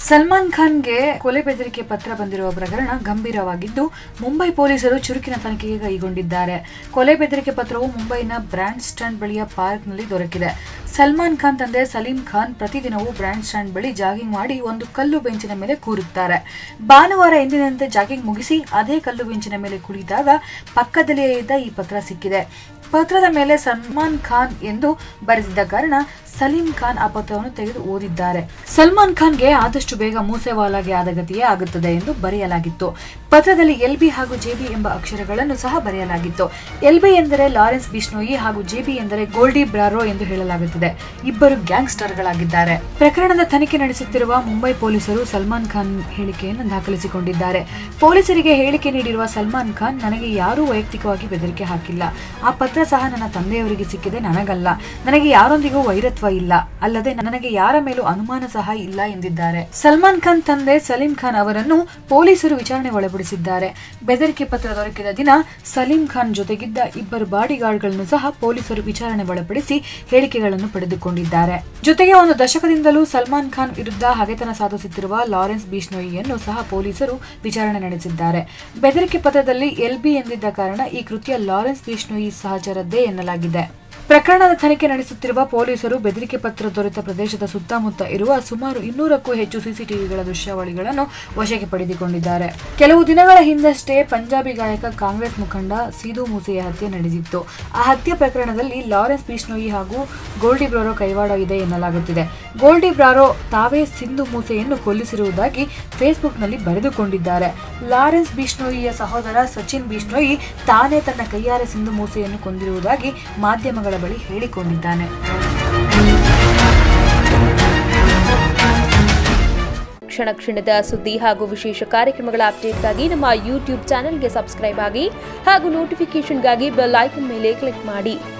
ಸಲ್ಮಾನ್ ಖಾನ್ಗೆ ಕೊಲೆ ಬೆದರಿಕೆ ಪತ್ರ ಬಂದಿರುವ ಪ್ರಕರಣ ಗಂಭೀರವಾಗಿದ್ದು ಮುಂಬೈ ಪೊಲೀಸರು ಚುರುಕಿನ ತನಿಖೆಗೆ ಕೈಗೊಂಡಿದ್ದಾರೆ ಕೊಲೆ ಬೆದರಿಕೆ ಪತ್ರವು ಮುಂಬೈನ ಬ್ರ್ಯಾಂಡ್ ಸ್ಟ್ಯಾಂಡ್ ಬಳಿಯ ಪಾರ್ಕ್ನಲ್ಲಿ ದೊರಕಿದೆ ಸಲ್ಮಾನ್ ಖಾನ್ ತಂದೆ ಸಲೀಂ ಖಾನ್ ಪ್ರತಿದಿನವೂ ಬ್ರ್ಯಾಂಡ್ ಸ್ಟ್ಯಾಂಡ್ ಬಳಿ ಜಾಗಿಂಗ್ ಮಾಡಿ ಒಂದು ಕಲ್ಲು ಬೆಂಚಿನ ಮೇಲೆ ಕೂರುತ್ತಾರೆ ಭಾನುವಾರ ಎಂದಿನಂತೆ ಜಾಗಿಂಗ್ ಮುಗಿಸಿ ಅದೇ ಕಲ್ಲು ಬೆಂಚಿನ ಮೇಲೆ ಕುಳಿತಾಗ ಪಕ್ಕದಲ್ಲಿಯೇ ಇದ್ದ ಈ ಪತ್ರ ಸಿಕ್ಕಿದೆ ಪತ್ರದ ಮೇಲೆ ಸಲ್ಮಾನ್ ಖಾನ್ ಎಂದು ಬರೆದಿದ್ದ ಕಾರಣ ಸಲೀಂ ಖಾನ್ ಆ ಪತ್ರವನ್ನು ತೆಗೆದು ಓದಿದ್ದಾರೆ ಸಲ್ಮಾನ್ ಖಾನ್ಗೆ ಆದಷ್ಟು ಬೇಗ ಮೂಸೆವಾಲಾಗೆ ಆದ ಗತಿಯೇ ಆಗುತ್ತದೆ ಎಂದು ಬರೆಯಲಾಗಿತ್ತು ಪತ್ರದಲ್ಲಿ ಎಲ್ಬಿ ಹಾಗೂ ಜೆಬಿ ಎಂಬ ಅಕ್ಷರಗಳನ್ನು ಸಹ ಬರೆಯಲಾಗಿತ್ತು ಎಲ್ಬಿ ಎಂದರೆ ಲಾರೆನ್ಸ್ ಬಿಷ್ಣೋಯಿ ಹಾಗೂ ಜೆಬಿ ಎಂದರೆ ಗೋಲ್ಡಿ ಬ್ರಾರೋ ಎಂದು ಹೇಳಲಾಗುತ್ತದೆ ಇಬ್ಬರು ಗ್ಯಾಂಗ್ಸ್ಟರ್ಗಳಾಗಿದ್ದಾರೆ ಪ್ರಕರಣದ ತನಿಖೆ ನಡೆಸುತ್ತಿರುವ ಮುಂಬೈ ಪೊಲೀಸರು ಸಲ್ಮಾನ್ ಖಾನ್ ಹೇಳಿಕೆಯನ್ನು ದಾಖಲಿಸಿಕೊಂಡಿದ್ದಾರೆ ಪೊಲೀಸರಿಗೆ ಹೇಳಿಕೆ ನೀಡಿರುವ ಸಲ್ಮಾನ್ ಖಾನ್ ನನಗೆ ಯಾರೂ ವೈಯಕ್ತಿಕವಾಗಿ ಬೆದರಿಕೆ ಹಾಕಿಲ್ಲ ಆ ಪತ್ರ ಸಹ ನನ್ನ ತಂದೆಯವರಿಗೆ ಸಿಕ್ಕಿದೆ ನನಗಲ್ಲ ನನಗೆ ಯಾರೊಂದಿಗೂ ವೈರತ್ವ ಇಲ್ಲ ಅಲ್ಲದೆ ನನಗೆ ಯಾರ ಮೇಲೂ ಅನುಮಾನ ಸಹ ಇಲ್ಲ ಎಂದಿದ್ದಾರೆ ಸಲ್ಮಾನ್ ಖಾನ್ ತಂದೆ ಸಲೀಂ ಖಾನ್ ಅವರನ್ನು ಪೊಲೀಸರು ವಿಚಾರಣೆ ಒಳಪಡಿಸಿದ್ದಾರೆ ಬೆದರಿಕೆ ಪತ್ರ ದೊರಕಿದ ದಿನ ಸಲೀಂ ಖಾನ್ ಜೊತೆಗಿದ್ದ ಇಬ್ಬರು ಬಾಡಿಗಾರ್ಡ್ಗಳನ್ನು ಸಹ ಪೊಲೀಸರು ವಿಚಾರಣೆ ಒಳಪಡಿಸಿ ಹೇಳಿಕೆಗಳನ್ನು ಪಡೆದುಕೊಂಡಿದ್ದಾರೆ ಜೊತೆಗೆ ಒಂದು ದಶಕದಿಂದಲೂ ಸಲ್ಮಾನ್ ಖಾನ್ ವಿರುದ್ಧ ಹಗೆತನ ಸಾಧಿಸುತ್ತಿರುವ ಲಾರೆನ್ಸ್ ಬಿಷ್ಣೋಯಿಯನ್ನು ಸಹ ಪೊಲೀಸರು ವಿಚಾರಣೆ ನಡೆಸಿದ್ದಾರೆ ಬೆದರಿಕೆ ಪತ್ರದಲ್ಲಿ ಎಲ್ಬಿ ಎಂದಿದ್ದ ಕಾರಣ ಈ ಕೃತ್ಯ ಲಾರೆನ್ಸ್ ಬಿಷ್ಣೋಯಿ ಸಹಚರದ್ದೇ ಎನ್ನಲಾಗಿದೆ ಪ್ರಕರಣದ ತನಿಖೆ ನಡೆಸುತ್ತಿರುವ ಪೊಲೀಸರು ಬೆದರಿಕೆ ಪತ್ರ ದೊರೆತ ಪ್ರದೇಶದ ಸುತ್ತಮುತ್ತ ಇರುವ ಸುಮಾರು ಇನ್ನೂರಕ್ಕೂ ಹೆಚ್ಚು ಸಿಸಿಟಿವಿಗಳ ದೃಶ್ಯಾವಳಿಗಳನ್ನು ವಶಕ್ಕೆ ಪಡೆದುಕೊಂಡಿದ್ದಾರೆ ಕೆಲವು ದಿನಗಳ ಹಿಂದಷ್ಟೇ ಪಂಜಾಬಿ ಗಾಯಕ ಕಾಂಗ್ರೆಸ್ ಮುಖಂಡ ಸಿಧು ಮೂಸೆಯ ಹತ್ಯೆ ನಡೆದಿತ್ತು ಆ ಹತ್ಯೆ ಪ್ರಕರಣದಲ್ಲಿ ಲಾರೆನ್ಸ್ ಬಿಷ್ಣೋಯಿ ಹಾಗೂ ಗೋಲ್ಡಿ ಬ್ರಾರೋ ಕೈವಾಡ ಇದೆ ಎನ್ನಲಾಗುತ್ತಿದೆ ಗೋಲ್ಡಿ ಬ್ರಾರೋ ತಾವೇ ಸಿಂಧು ಮೂಸೆಯನ್ನು ಕೊಲ್ಲಿಸಿರುವುದಾಗಿ ಫೇಸ್ಬುಕ್ನಲ್ಲಿ ಬರೆದುಕೊಂಡಿದ್ದಾರೆ ಲಾರೆನ್ಸ್ ಬಿಷ್ಣೋಯಿಯ ಸಹೋದರ ಸಚಿನ್ ಬಿಷ್ಣೋಯಿ ತಾನೇ ತನ್ನ ಕೈಯಾರೆ ಸಿಂಧು ಮೂಸೆಯನ್ನು ಕೊಂದಿರುವುದಾಗಿ ಮಾಧ್ಯಮಗಳ ಬಳಿ ಹೇಳಿಕೊಂಡಿದ್ದಾನೆ ಕ್ಷಣ ಕ್ಷಣದ ಸುದ್ದಿ ಹಾಗೂ ವಿಶೇಷ ಕಾರ್ಯಕ್ರಮಗಳ ಅಪ್ಡೇಟ್ಗಾಗಿ ನಮ್ಮ ಯೂಟ್ಯೂಬ್ ಚಾನೆಲ್ಗೆ ಸಬ್ಸ್ಕ್ರೈಬ್ ಆಗಿ ಹಾಗೂ ನೋಟಿಫಿಕೇಷನ್ಗಾಗಿ ಬೆಲ್ ಐಕನ್ ಮೇಲೆ ಕ್ಲಿಕ್ ಮಾಡಿ